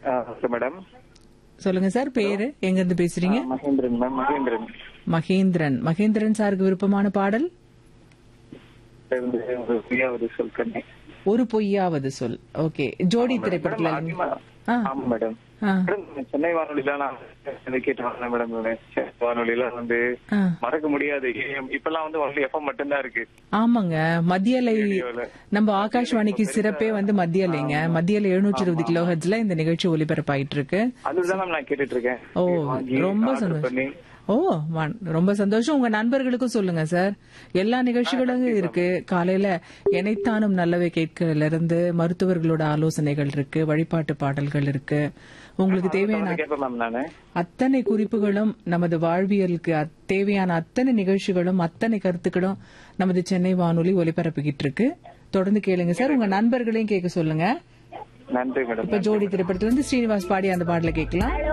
Okay madam சொல்லுங்க sir பேரு எங்க இருந்து பேசுறீங்க மகேந்திரன் மேம் மகேந்திரன் மகேந்திரன் மகேந்திரன் சாருக்கு விருப்பமான பாடல் இருந்து ஒரு பிரியாவது சொல் கண்ணே ஒரு பொய்யாவது சொல் ஓகே ஜோடி திரைப்படத்துல மேடம், இருந்து- ஆமா ஆ, ஆமா மேடம் ஆ, மேடம், சென்னை வானொலியில நான் வந்து கேட்டு வந்தேன் மேடம் நானு. சென்னை வானொலியில வந்து ஆ. மறக்க முடியாது AM இப்பெல்லாம் வந்து ஒன்லி எஃப்எம் மட்டும்தான் இருக்கு ஆமாங்க மத்திய அலை ரேடியோல. நம்ம ஆகாஷ்வாணிக்கு சிறப்பே வந்து மத்திய அலைங்க மத்திய அலை எழுநூற்றி இருபது கிலோ ஹெர்ட்ஸ்ல இந்த நிகழ்ச்சி ஒலிபரப்பாயிட்டு இருக்கு அதுதான் மேம் நான் கேட்டுட்டு இருக்கேன் ஓ வாங்கி ரொம்ப order சந்தோஷம் பண்ணி ஓ வான்- ரொம்ப சந்தோஷம் உங்க நண்பர்களுக்கும் சொல்லுங்க சார் எல்லா நிகழ்ச்சிகளும் இருக்கு காலையில எனைத்தானும் நல்லவை கேட்கல இருந்து மருத்துவர்களோட ஆலோசனைகள் இருக்கு வழிபாட்டு பாடல்கள் இருக்கு உங்களுக்கு தேவையான வந்து கேட்பேன் மேம் நானு அத்தனை குறிப்புகளும் நமது வாழ்வியலுக்கு அத்- தேவையான அத்தனை நிகழ்ச்சிகளும் அத்தனை கருத்துக்களும் நமது சென்னை வானொலி ஒலிபரப்பிக்கிட்டு இருக்கு தொடர்ந்து கேளுங்க சார் உங்க நண்பர்களையும் கேட்க சொல்லுங்க நன்றி மேடம் இப்ப ஜோடி திரைப்படத்துல இருந்து ஸ்ரீனிவாஸ் பாடி அந்த பாடல கேட்கலாம்